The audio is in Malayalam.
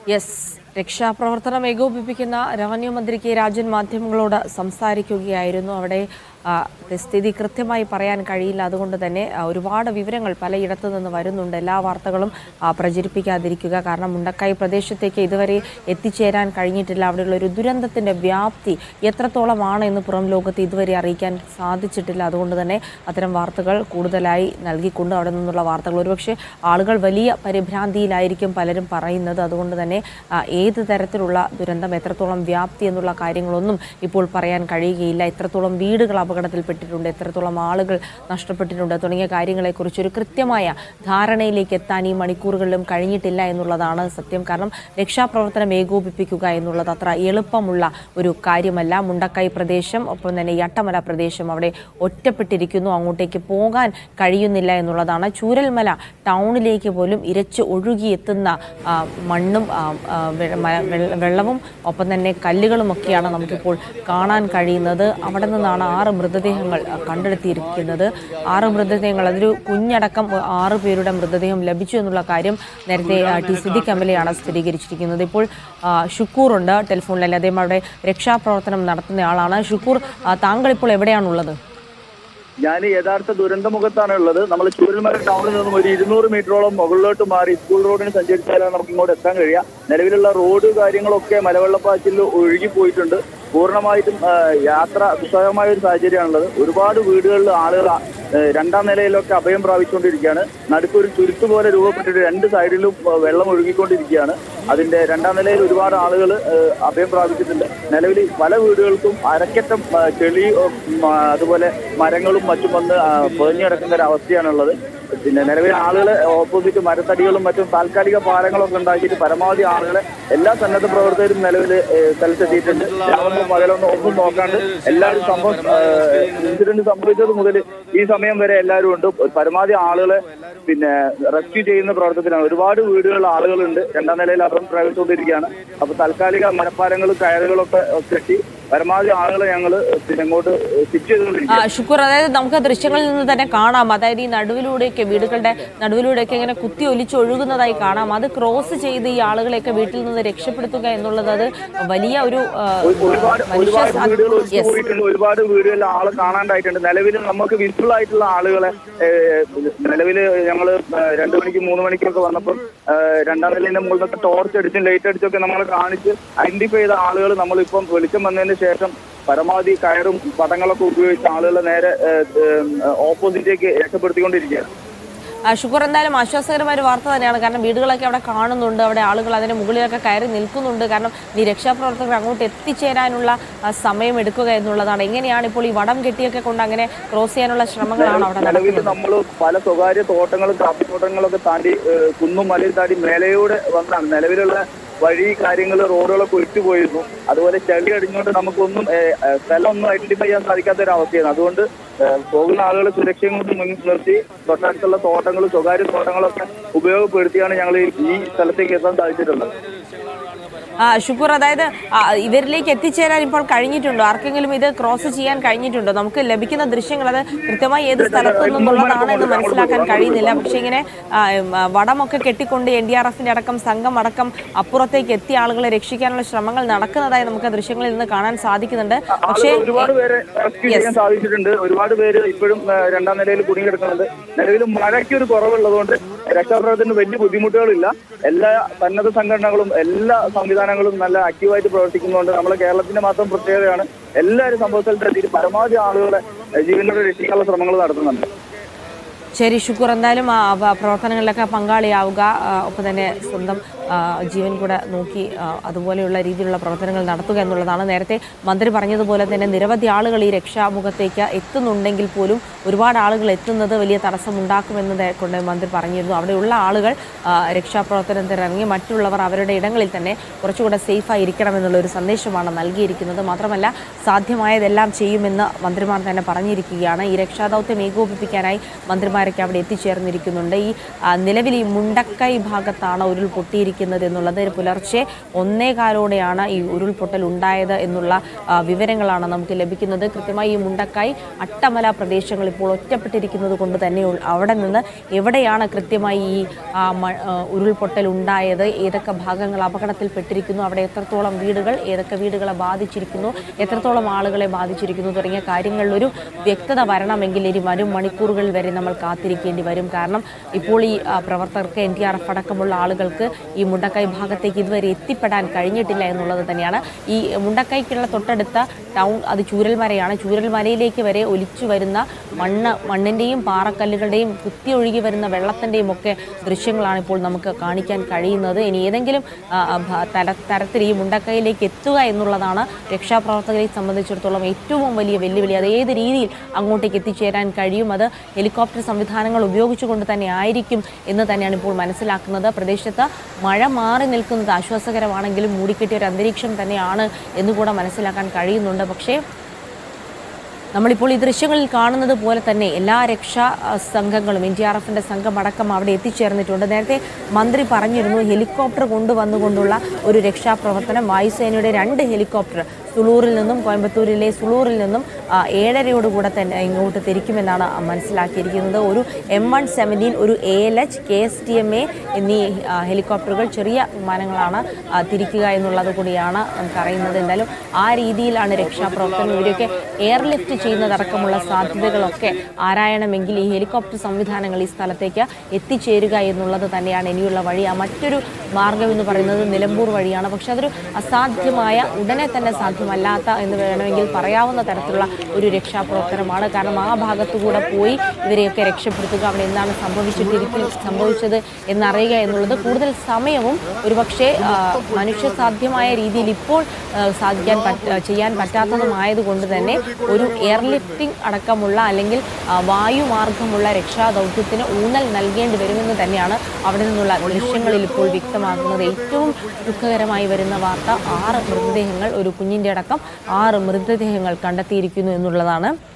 യെസ് രക്ഷാപ്രവർത്തനം ഏകോപിപ്പിക്കുന്ന റവന്യൂ മന്ത്രി കെ രാജൻ മാധ്യമങ്ങളോട് സംസാരിക്കുകയായിരുന്നു അവിടെ ആ, സ്ഥിതി കൃത്യമായി പറയാൻ കഴിയില്ല അതുകൊണ്ട് തന്നെ ആ, ഒരുപാട് വിവരങ്ങൾ പലയിടത്തു നിന്ന് വരുന്നുണ്ട് എല്ലാ വാർത്തകളും ആ, പ്രചരിപ്പിക്കാതിരിക്കുക കാരണം മുണ്ടക്കായി പ്രദേശത്തേക്ക് ഇതുവരെ എത്തിച്ചേരാൻ കഴിഞ്ഞിട്ടില്ല അവിടെയുള്ള ഒരു ദുരന്തത്തിൻ്റെ വ്യാപ്തി എത്രത്തോളമാണ് എന്ന് പുറം ലോകത്ത് ഇതുവരെ അറിയിക്കാൻ സാധിച്ചിട്ടില്ല അതുകൊണ്ട് തന്നെ അത്തരം വാർത്തകൾ കൂടുതലായി നൽകിക്കൊണ്ട് അവിടെ നിന്നുള്ള വാർത്തകൾ ഒരുപക്ഷെ ആളുകൾ വലിയ പരിഭ്രാന്തിയിലായിരിക്കും പലരും പറയുന്നത് അതുകൊണ്ട് തന്നെ ആ, ഏത് തരത്തിലുള്ള ദുരന്തം എത്രത്തോളം വ്യാപ്തി എന്നുള്ള കാര്യങ്ങളൊന്നും ഇപ്പോൾ പറയാൻ കഴിയുകയില്ല എത്രത്തോളം വീടുകൾ അപകടത്തിൽപ്പെട്ടിട്ടുണ്ട് എത്രത്തോളം ആളുകൾ നഷ്ടപ്പെട്ടിട്ടുണ്ട് തുടങ്ങിയ കാര്യങ്ങളെക്കുറിച്ച് ഒരു കൃത്യമായ ധാരണയിലേക്ക് എത്താൻ ഈ മണിക്കൂറുകളിലും കഴിഞ്ഞിട്ടില്ല എന്നുള്ളതാണ് സത്യം കാരണം രക്ഷാപ്രവർത്തനം ഏകോപിപ്പിക്കുക എന്നുള്ളത് അത്ര എളുപ്പമുള്ള ഒരു കാര്യമല്ല മുണ്ടക്കൈ പ്രദേശം ഒപ്പം തന്നെ യട്ടമല പ്രദേശം അവിടെ ഒറ്റപ്പെട്ടിരിക്കുന്നു അങ്ങോട്ടേക്ക് പോകാൻ കഴിയുന്നില്ല എന്നുള്ളതാണ് ചൂരൽമല ടൗണിലേക്ക് പോലും ഇരച്ച് ഒഴുകിയെത്തുന്ന ആ, മണ്ണും ആ, ആ, വെ- മ- വെള്ള- വെള്ളവും ഒപ്പം തന്നെ കല്ലുകളും ഒക്കെയാണ് നമുക്കിപ്പോൾ കാണാൻ കഴിയുന്നത് അവിടെ നിന്നാണ് ആറ് മൃതദേഹങ്ങൾ ആ, കണ്ടെടുത്തിയിരിക്കുന്നത് ആറ് മൃതദേഹങ്ങൾ അതൊരു കുഞ്ഞടക്കം ആറ് പേരുടെ മൃതദേഹം ലഭിച്ചു എന്നുള്ള കാര്യം നേരത്തെ ആ, ടി സിദ്ദിഖ് എംഎൽഎയാണ് സ്ഥിരീകരിച്ചിരിക്കുന്നത് ഇപ്പോൾ ആ, ഷുക്കൂറുണ്ട് ടെലിഫോണിൽ അദ്ദേഹം അവിടെ രക്ഷാപ്രവർത്തനം നടത്തുന്ന ആളാണ് ഷുക്കൂർ ആ, താങ്കൾ ഇപ്പോൾ എവിടെയാണുള്ളത് ഞാൻ യഥാർത്ഥ ദുരന്തമുഖത്താണ് ഉള്ളത് നമ്മൾ ചൂരൽമല ടൗണിൽ നിന്നും ഒരു ഇരുന്നൂറ് മീറ്ററോളം മുകളിലോട്ട് മാറി സ്കൂൾ റോഡിന് സഞ്ചരിച്ചാലാണ് നമുക്ക് ഇങ്ങോട്ട് എത്താൻ കഴിയുക നിലവിലുള്ള റോഡ് കാര്യങ്ങളൊക്കെ മലവെള്ളപ്പാച്ചിൽ ഒഴുകിപ്പോയിട്ടുണ്ട് പൂർണ്ണമായിട്ടും ആ, യാത്ര ദുസ്സഹമായ ഒരു സാഹചര്യമാണുള്ളത് ഒരുപാട് വീടുകളിൽ ആളുകൾ ആ, ഏ, രണ്ടാം നിലയിലൊക്കെ അഭയം പ്രാപിച്ചുകൊണ്ടിരിക്കുകയാണ് നടുക്കൊരു ചുരുത്ത് പോലെ രൂപപ്പെട്ടിട്ട് രണ്ട് സൈഡിലും ആ, വെള്ളം ഒഴുകിക്കൊണ്ടിരിക്കുകയാണ് അതിന്റെ രണ്ടാം നിലയിൽ ഒരുപാട് ആളുകൾ അഭയം പ്രാപിച്ചിട്ടുണ്ട് നിലവിൽ പല വീടുകൾക്കും അരക്കറ്റം ആ, ചെളി ഉം, ആ, അതുപോലെ മരങ്ങളും മറ്റും വന്ന് ആ, പൊതിഞ്ഞു കിടക്കുന്ന ഒരു അവസ്ഥയാണുള്ളത് പിന്നെ നിലവിൽ ആളുകളെ ഓപ്പോസിറ്റ് മരത്തടികളും മറ്റും താൽക്കാലിക പാലങ്ങളൊക്കെ ഉണ്ടാക്കിയിട്ട് പരമാവധി ആളുകളെ എല്ലാ സന്നദ്ധ പ്രവർത്തകരും നിലവിൽ സ്ഥലത്തെത്തിയിട്ടുണ്ട് രാവണവും പകലൊന്നും ഒന്നും നോക്കാണ്ട് എല്ലാവരും സംഭവം ഇൻസിഡന്റ് സംഭവിച്ചത് മുതൽ ഈ സമയം വരെ എല്ലാവരും ഉണ്ട് പരമാവധി ആളുകളെ പിന്നെ റെസ്ക്യൂ ചെയ്യുന്ന പ്രവർത്തനത്തിലാണ് ഒരുപാട് വീടുകളിൽ ആളുകളുണ്ട് രണ്ടാം നിലയിൽ അപ്പം പ്രവേശിച്ചുകൊണ്ടിരിക്കുകയാണ് അപ്പൊ താൽക്കാലിക മരപ്പാലങ്ങളും കയറുകളൊക്കെ കെട്ടി പരമാവധി ആളുകളെ ഞങ്ങൾ പിന്നെ ഇങ്ങോട്ട് സ്റ്റിച്ച് ആ, ചെയ്തുകൊണ്ടിരിക്കുകയാണ് ഷുക്കൂർ അതായത് നമുക്ക് ദൃശ്യങ്ങളിൽ നിന്ന് തന്നെ കാണാം അതായത് ഈ നടുവിലൂടെയൊക്കെ വീടുകളുടെ നടുവിലൂടെയൊക്കെ ഇങ്ങനെ കുത്തി ഒലിച്ച് ഒഴുകുന്നതായി കാണാം അത് ക്രോസ് ചെയ്ത് ഈ ആളുകളെയൊക്കെ വീട്ടിൽ നിന്ന് രക്ഷപ്പെടുത്തുക എന്നുള്ളത് അത് വലിയ ഒരു ആ, ഒരുപാട് മനുഷ്യ ഒരുപാട് സാ- വീടുകൾ ഒലിച്ചു Yes. പോയിട്ടുണ്ട് ഒരുപാട് വീടുകളിൽ ആളെ കാണാണ്ടായിട്ടുണ്ട് നിലവിൽ നമുക്ക് വിസിബിൾ ആയിട്ടുള്ള ആളുകളെ നിലവിൽ ഞങ്ങൾ രണ്ടു മണിക്ക് മൂന്ന് മണിക്കൊക്കെ വന്നപ്പോൾ ഏഹ്, രണ്ടാം നിലയിന്റെ മുകളിലൊക്കെ ടോർച്ച് അടിച്ചും ലൈറ്റ് അടിച്ചൊക്കെ നമ്മളെ കാണിച്ച് ഐഡന്റിഫൈ ചെയ്ത ആളുകൾ നമ്മളിപ്പം വെളിച്ചം വന്നതിന് ശേഷം പരമാവധി കയറും പടങ്ങളൊക്കെ ഉപയോഗിച്ച് ആളുകളെ നേരെ ഓപ്പോസിറ്റേക്ക് രക്ഷപ്പെടുത്തിക്കൊണ്ടിരിക്കുകയാണ് ആ, ഷുക്കൂർ എന്തായാലും ആശ്വാസകരമായ ഒരു വാർത്ത തന്നെയാണ് കാരണം വീടുകളൊക്കെ അവിടെ കാണുന്നുണ്ട് അവിടെ ആളുകൾ അതിന്റെ മുകളിലൊക്കെ കയറി നിൽക്കുന്നുണ്ട് കാരണം ഈ രക്ഷാപ്രവർത്തകർ അങ്ങോട്ട് എത്തിച്ചേരാനുള്ള ആ, സമയം എടുക്കുക എന്നുള്ളതാണ് എങ്ങനെയാണ് ഇപ്പോൾ ഈ വടം കെട്ടിയൊക്കെ കൊണ്ട് അങ്ങനെ ക്രോസ് ചെയ്യാനുള്ള ശ്രമങ്ങളാണ് അവിടെ നിലവിൽ നടക്കുന്നത് നമ്മൾ പല സ്വകാര്യ തോട്ടങ്ങളും കാപ്പിത്തോട്ടങ്ങളൊക്കെ താണ്ടി ഏഹ്, കുന്നും മലയും താണ്ടി മേലയൂടെ വന്നാണ് നിലവിലുള്ള വഴി കാര്യങ്ങൾ റോഡുകളൊക്കെ ഒഴിച്ചു പോയിരുന്നു അതുപോലെ ചളി അടിഞ്ഞുകൊണ്ട് നമുക്കൊന്നും ഏഹ്, ഏഹ്, സ്ഥലം ഒന്നും ഐഡന്റിഫൈ ചെയ്യാൻ സാധിക്കാത്ത ഒരു അവസ്ഥയാണ് അതുകൊണ്ട് ഏഹ്, പോകുന്ന ആളുകൾ സുരക്ഷയും കൊണ്ട് മുൻ നിർത്തി തൊട്ടടുത്തുള്ള തോട്ടങ്ങളും സ്വകാര്യ തോട്ടങ്ങളൊക്കെ ഉപയോഗപ്പെടുത്തിയാണ് ഞങ്ങൾ ഈ സ്ഥലത്തേക്ക് എത്താൻ സാധിച്ചിട്ടുള്ളത് ആ ഷുക്കൂർ അതായത് ആ, ഇവരിലേക്ക് എത്തിച്ചേരാൻ ഇപ്പോൾ കഴിഞ്ഞിട്ടുണ്ടോ ആർക്കെങ്കിലും ഇത് ക്രോസ് ചെയ്യാൻ കഴിഞ്ഞിട്ടുണ്ടോ നമുക്ക് ലഭിക്കുന്ന ദൃശ്യങ്ങൾ അത് കൃത്യമായി ഏത് സ്ഥലത്തു നിന്നുള്ളതാണ് എന്ന് മനസ്സിലാക്കാൻ കഴിയുന്നില്ല പക്ഷേ ഇങ്ങനെ ആ, ഉം, ആ, വടമൊക്കെ കെട്ടിക്കൊണ്ട് എൻ ഡി ആർ എഫിന്റെ അടക്കം സംഘം അടക്കം അപ്പുറത്തേക്ക് എത്തിയ ആളുകളെ രക്ഷിക്കാനുള്ള ശ്രമങ്ങൾ നടക്കുന്നതായി നമുക്ക് ദൃശ്യങ്ങളിൽ നിന്ന് കാണാൻ സാധിക്കുന്നുണ്ട് പക്ഷേ ആളുകൾ ഒരുപാട് പേരെ റെസ്ക്യൂ ചെയ്യാൻ സാധിച്ചിട്ടുണ്ട് ഒരുപാട് പേര് ഇപ്പോഴും ആ, രണ്ടാം നിലയിൽ കുടുങ്ങിക്കിടക്കുന്നുണ്ട് നിലവിൽ മഴയ്ക്ക് ഒരു കുറവുള്ളതുകൊണ്ട് രക്ഷാപ്രവർത്തനത്തിന് വലിയ ബുദ്ധിമുട്ടുകളില്ല എല്ലാ സന്നദ്ധ സംഘടനകളും എല്ലാ സംവിധാനങ്ങളും നല്ല ആക്റ്റീവായിട്ട് പ്രവർത്തിക്കുന്നതുകൊണ്ട് നമ്മുടെ കേരളത്തിന്റെ മാത്രം പ്രത്യേകതയാണ് എല്ലാവരും സംഭവ സ്ഥലത്തെത്തിയിട്ട് പരമാവധി ആളുകളെ ആ, ജീവനോടെ രക്ഷിക്കാനുള്ള ശ്രമങ്ങൾ നടത്തുന്നുണ്ട് ശരി ഷുക്കൂർ എന്തായാലും ആ പ- പ്രവർത്തനങ്ങളിലൊക്കെ പങ്കാളിയാവുക ആ, ഒപ്പം തന്നെ സ്വന്തം ആ, ജീവൻ കൂടെ നോക്കി ആ, അതുപോലെയുള്ള രീതിയിലുള്ള പ്രവർത്തനങ്ങൾ നടത്തുക എന്നുള്ളതാണ് നേരത്തെ മന്ത്രി പറഞ്ഞതുപോലെ തന്നെ നിരവധി ആളുകൾ ഈ രക്ഷാമുഖത്തേക്ക് എത്തുന്നുണ്ടെങ്കിൽ പോലും ഒരുപാട് ആളുകൾ എത്തുന്നത് വലിയ തടസ്സമുണ്ടാക്കുമെന്നത് കൊണ്ട് മന്ത്രി പറഞ്ഞിരുന്നു അവിടെയുള്ള ആളുകൾ ആ, രക്ഷാപ്രവർത്തനത്തിൽ ഇറങ്ങി മറ്റുള്ളവർ അവരുടെ ഇടങ്ങളിൽ തന്നെ കുറച്ചുകൂടെ സേഫായി ഇരിക്കണം എന്നുള്ള ഒരു സന്ദേശമാണ് നൽകിയിരിക്കുന്നത് മാത്രമല്ല സാധ്യമായതെല്ലാം ചെയ്യുമെന്ന് മന്ത്രിമാർ തന്നെ പറഞ്ഞിരിക്കുകയാണ് ഈ രക്ഷാദൗത്യം ഏകോപിപ്പിക്കാനായി മന്ത്രിമാരൊക്കെ അവിടെ എത്തിച്ചേർന്നിരിക്കുന്നുണ്ട് ഈ ആ, നിലവിൽ ഈ മുണ്ടക്കൈ ഭാഗത്താണ് ഉരുൾ പൊട്ടിയിരിക്കുന്നത് അറിയിച്ചിരിക്കുന്നത് എന്നുള്ളത് പുലർച്ചെ ഒന്നേകാലോടെയാണ് ഈ ഉരുൾപൊട്ടൽ ഉണ്ടായത് എന്നുള്ള ആ, വിവരങ്ങളാണ് നമുക്ക് ലഭിക്കുന്നത് കൃത്യമായി ഈ മുണ്ടക്കായി അട്ടമല പ്രദേശങ്ങൾ ഇപ്പോൾ ഒറ്റപ്പെട്ടിരിക്കുന്നത് കൊണ്ട് തന്നെ ഉൾ- അവിടെ നിന്ന് എവിടെയാണ് കൃത്യമായി ഈ ആ, മ- ആ, ഉരുൾപൊട്ടൽ ഉണ്ടായത് ഏതൊക്കെ ഭാഗങ്ങൾ അപകടത്തിൽപ്പെട്ടിരിക്കുന്നു അവിടെ എത്രത്തോളം വീടുകൾ ഏതൊക്കെ വീടുകളെ ബാധിച്ചിരിക്കുന്നു എത്രത്തോളം ആളുകളെ ബാധിച്ചിരിക്കുന്നു തുടങ്ങിയ കാര്യങ്ങളിൽ ഒരു വ്യക്തത വരണമെങ്കിൽ ഇനി വരും മണിക്കൂറുകൾ വരെ നമ്മൾ കാത്തിരിക്കേണ്ടി വരും കാരണം ഇപ്പോൾ ഈ ആ, പ്രവർത്തകർക്ക് എൻ ഡി ആർ എഫ് അടക്കമുള്ള ആളുകൾക്ക് ഈ മുണ്ടക്കൈ ഭാഗത്തേക്ക് ഇതുവരെ എത്തിപ്പെടാൻ കഴിഞ്ഞിട്ടില്ല എന്നുള്ളത് തന്നെയാണ് ഈ മുണ്ടക്കൈക്കുള്ള തൊട്ടടുത്ത ടൗൺ അത് ചൂരൽമലയാണ് ചൂരൽമലയിലേക്ക് വരെ ഒലിച്ചു വരുന്ന മണ്ണ് മണ്ണിൻ്റെയും പാറക്കല്ലുകളുടെയും കുത്തി ഒഴുകി വരുന്ന വെള്ളത്തിൻ്റെയും ഒക്കെ ദൃശ്യങ്ങളാണ് ഇപ്പോൾ നമുക്ക് കാണിക്കാൻ കഴിയുന്നത് ഇനി ഏതെങ്കിലും ആ, ആ, ഭ- തര തരത്തിൽ ഈ മുണ്ടക്കൈയിലേക്ക് എത്തുക എന്നുള്ളതാണ് രക്ഷാപ്രവർത്തകരെ സംബന്ധിച്ചിടത്തോളം ഏറ്റവും വലിയ വെല്ലുവിളി അത് ഏത് രീതിയിൽ അങ്ങോട്ടേക്ക് എത്തിച്ചേരാൻ കഴിയും അത് ഹെലികോപ്റ്റർ സംവിധാനങ്ങൾ ഉപയോഗിച്ചുകൊണ്ട് തന്നെ ആയിരിക്കും എന്ന് തന്നെയാണ് ഇപ്പോൾ മനസ്സിലാക്കുന്നത് പ്രദേശത്ത് മഴ മാറി നിൽക്കുന്നത് ആശ്വാസകരമാണെങ്കിലും മൂടിക്കെട്ടിയ ഒരു അന്തരീക്ഷം തന്നെയാണ് എന്നുകൂടെ മനസ്സിലാക്കാൻ കഴിയുന്നുണ്ട് പക്ഷേ നമ്മളിപ്പോൾ ഈ ദൃശ്യങ്ങളിൽ കാണുന്നത് പോലെ തന്നെ എല്ലാ രക്ഷാ ആ, സംഘങ്ങളും എൻ ഡി ആർ എഫിൻ്റെ സംഘം അടക്കം അവിടെ എത്തിച്ചേർന്നിട്ടുണ്ട് നേരത്തെ മന്ത്രി പറഞ്ഞിരുന്നു ഹെലികോപ്റ്റർ കൊണ്ടുവന്നുകൊണ്ടുള്ള ഒരു രക്ഷാപ്രവർത്തനം വായുസേനയുടെ രണ്ട് ഹെലികോപ്റ്റർ സുളൂറിൽ നിന്നും കോയമ്പത്തൂരിലെ സുളൂറിൽ നിന്നും ആ, ഏഴരയോടുകൂടെ തന്നെ ഇങ്ങോട്ട് തിരിക്കുമെന്നാണ് മനസ്സിലാക്കിയിരിക്കുന്നത് ഒരു എം വൺ സെവൻറ്റീൻ ഒരു A L H K S T M A എന്നീ ആ, ഹെലികോപ്റ്ററുകൾ ചെറിയ വിമാനങ്ങളാണ് ആ, തിരിക്കുക എന്നുള്ളത് കൂടിയാണ് നമുക്കറിയുന്നത് എന്തായാലും ആ രീതിയിലാണ് രക്ഷാപ്രവർത്തനം ഇവരൊക്കെ എയർലിഫ്റ്റ് ചെയ്യുന്നതടക്കമുള്ള സാധ്യതകളൊക്കെ ആരായണമെങ്കിൽ ഈ ഹെലികോപ്റ്റർ സംവിധാനങ്ങൾ ഈ സ്ഥലത്തേക്ക് എത്തിച്ചേരുക എന്നുള്ളത് തന്നെയാണ് ഇനിയുള്ള വഴി ആ മറ്റൊരു മാർഗം എന്ന് പറയുന്നത് നിലമ്പൂർ വഴിയാണ് പക്ഷെ അതൊരു അസാധ്യമായ ഉടനെ തന്നെ സാധ്യമല്ലാത്ത എന്ന് വേണമെങ്കിൽ പറയാവുന്ന തരത്തിലുള്ള ഒരു രക്ഷാപ്രവർത്തനമാണ് കാരണം ആ ഭാഗത്തുകൂടെ പോയി ഇവരെയൊക്കെ രക്ഷപ്പെടുത്തുക അവിടെ എന്താണ് സംഭവിച്ചിട്ടിരിക്കും സംഭവിച്ചത് എന്നറിയുക എന്നുള്ളത് കൂടുതൽ സമയവും ഒരുപക്ഷെ ആ, മനുഷ്യ സാധ്യമായ രീതിയിൽ ഇപ്പോൾ ആ, സാധിക്കാൻ പറ്റ ചെയ്യാൻ പറ്റാത്തതുമായതുകൊണ്ട് തന്നെ ഒരു എയർലിഫ്റ്റിംഗ് അടക്കമുള്ള അല്ലെങ്കിൽ ആ, വായുമാർഗമുള്ള രക്ഷാ ദൗത്യത്തിന് ഊന്നൽ നൽകേണ്ടി വരുമെന്ന് തന്നെയാണ് അവിടെ നിന്നുള്ള ദൃശ്യങ്ങളിൽ ഇപ്പോൾ വ്യക്തമാകുന്നത് ഏറ്റവും ദുഃഖകരമായി വരുന്ന വാർത്ത ആറ് മൃതദേഹങ്ങൾ ഒരു കുഞ്ഞിൻ്റെ അടക്കം ആറ് മൃതദേഹങ്ങൾ കണ്ടെത്തിയിരിക്കുന്നു എന്നുള്ളതാണ്